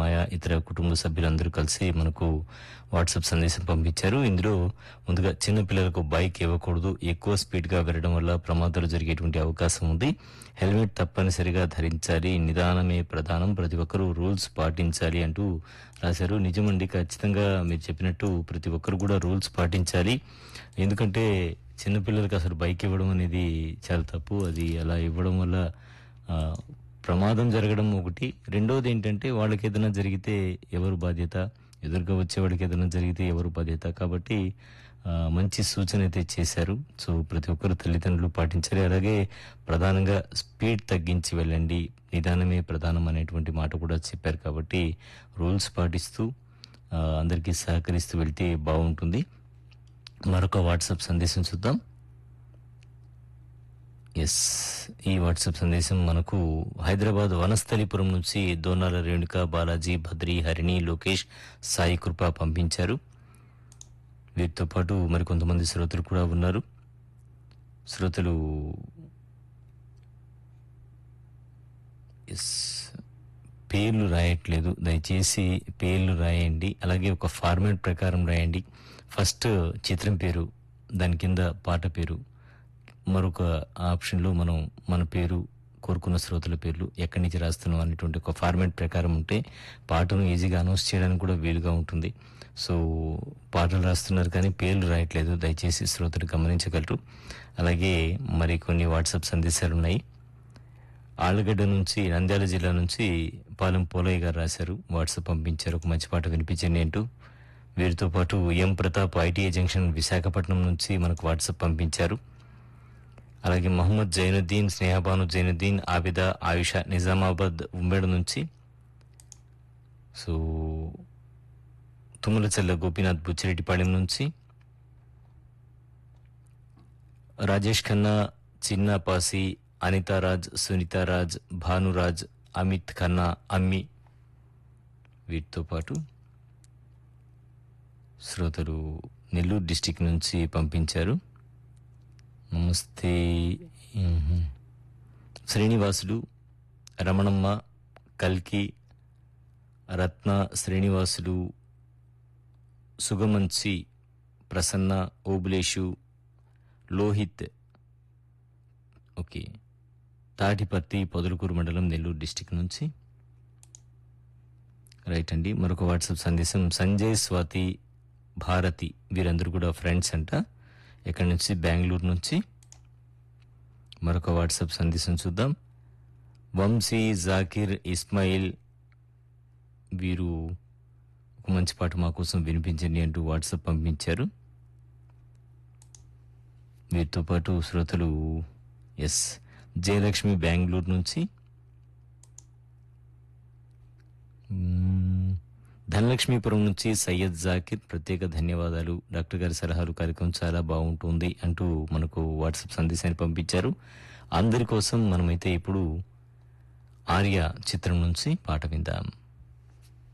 మాయ ఇతర కుటుంబ సభ్యులందరూ కలిసి మనకు వాట్సాప్ సందేశం పంపించారు ఇందులో ముందుగా చిన్న పిల్లలకు బైక్ ఇవ్వకూడదు ఎక్కువ స్పీడ్ గా వెళ్ళడం వల్ల ప్రమాదాలు జరిగేటువంటి అవకాశం ఉంది హెల్మెట్ తప్పనిసరిగా ధరించాలి నిదానమే ప్రధానం ప్రతి ఒక్కరూ రూల్స్ పాటించాలి అంటూ రాశారు నిజమండి ఖచ్చితంగా మీరు చెప్పినట్టు ప్రతి ఒక్కరు కూడా రూల్స్ పాటించాలి ఎందుకంటే చిన్నపిల్లలకి అసలు బైక్ ఇవ్వడం అనేది చాలా తప్పు అది అలా ఇవ్వడం వల్ల ఆ, ప్రమాదం జరగడం ఒకటి రెండోది ఏంటంటే వాళ్ళకి ఏదైనా జరిగితే ఎవరు బాధ్యత ఎదురుగా వచ్చేవాడికి ఏదైనా జరిగితే ఎవరు బాధ్యత కాబట్టి ఆ, మంచి సూచన అయితే చేశారు సో ప్రతి ఒక్కరు తల్లిదండ్రులు పాటించాలి అలాగే ప్రధానంగా స్పీడ్ తగ్గించి వెళ్ళండి నిదానమే ప్రధానం అనేటువంటి మాట కూడా చెప్పారు కాబట్టి రూల్స్ పాటిస్తూ ఆ, అందరికీ సహకరిస్తూ వెళ్తే బాగుంటుంది మరొక వాట్సాప్ సందేశం చూద్దాం ఎస్ ఈ వాట్సాప్ సందేశం మనకు హైదరాబాద్ వనస్థలిపురం నుంచి దోనాల రేణుక బాలాజీ భద్రి హరిణి లోకేష్ సాయి కృప పంపించారు వీరితో పాటు మరికొంతమంది శ్రోతలు కూడా ఉన్నారు శ్రోతలు ఎస్ పేర్లు రాయట్లేదు దయచేసి పేర్లు రాయండి అలాగే ఒక ఫార్మాట్ ప్రకారం రాయండి ఫస్ట్ చిత్రం పేరు దాని కింద పాట పేరు మరొక ఆప్షన్లో మనం మన పేరు కోరుకున్న శ్రోతల పేర్లు ఎక్కడి నుంచి రాస్తున్నాం అనేటువంటి ఒక ఫార్మాట్ ప్రకారం ఉంటే పాటను ఈజీగా అనౌన్స్ చేయడానికి కూడా వీలుగా ఉంటుంది సో పాటలు రాస్తున్నారు కానీ పేర్లు రాయట్లేదు దయచేసి శ్రోతలు గమనించగలరు అలాగే మరి కొన్ని వాట్సాప్ సందేశాలు ఉన్నాయి ఆళ్ళగడ్డ నుంచి నంద్యాల జిల్లా నుంచి పాలెం పోలయ్య గారు రాశారు వాట్సాప్ పంపించారు ఒక మంచి పాట వినిపించండి అంటూ వీరితో పాటు M Pratap ITI junction Visakhapatnam నుంచి మనకు వాట్సాప్ పంపించారు అలాగే మహమ్మద్ జైనుద్దీన్ స్నేహబాను జైనుద్దీన్ ఆబిద ఆయుష నిజామాబాద్ ఉమ్మేడ నుంచి సో తుమ్మలచెల్ల గోపీనాథ్ బుచ్చిరెడ్డిపాళెం నుంచి రాజేష్ ఖన్నా చిన్నపాసి అనితారాజ్ సునీతారాజ్ భానురాజ్ అమిత్ ఖన్నా అమ్మి వీటితో పాటు శ్రోతలు నెల్లూరు డిస్టిక్ నుంచి పంపించారు నమస్తే మ్మ్. శ్రీనివాసులు రమణమ్మ కల్కి రత్న శ్రీనివాసులు సుగమంచి ప్రసన్న ఓబులేషు లోహిత్ ఓకే తాటిపత్తి పొదలకూరు మండలం నెల్లూరు డిస్టిక్ నుంచి రైట్ అండి మరొక వాట్సాప్ సందేశం సంజయ్ స్వాతి భారతి వీరందరూ కూడా ఫ్రెండ్స్ అంట ఎక్కడి నుంచి బెంగళూరు నుంచి మరొక వాట్సాప్ సందేశం చూద్దాం వంశీ జాకిర్ ఇస్మాయిల్ వీరు ఒక మంచి పాట మా కోసం వినిపించండి అంటూ వాట్సాప్ పంపించారు వీరితో పాటు శ్రోతలు ఎస్ జయలక్ష్మి బెంగళూరు నుంచి మ్మ్. ధనలక్ష్మీపురం నుంచి సయ్యద్ జాకిర్ ప్రత్యేక ధన్యవాదాలు డాక్టర్ గారి సలహాలు కార్యక్రమం చాలా బాగుంటుంది అంటూ మనకు వాట్సాప్ సందేశాన్ని పంపించారు అందరి కోసం మనమైతే ఇప్పుడు ఆర్య చిత్రం నుంచి పాట విందాం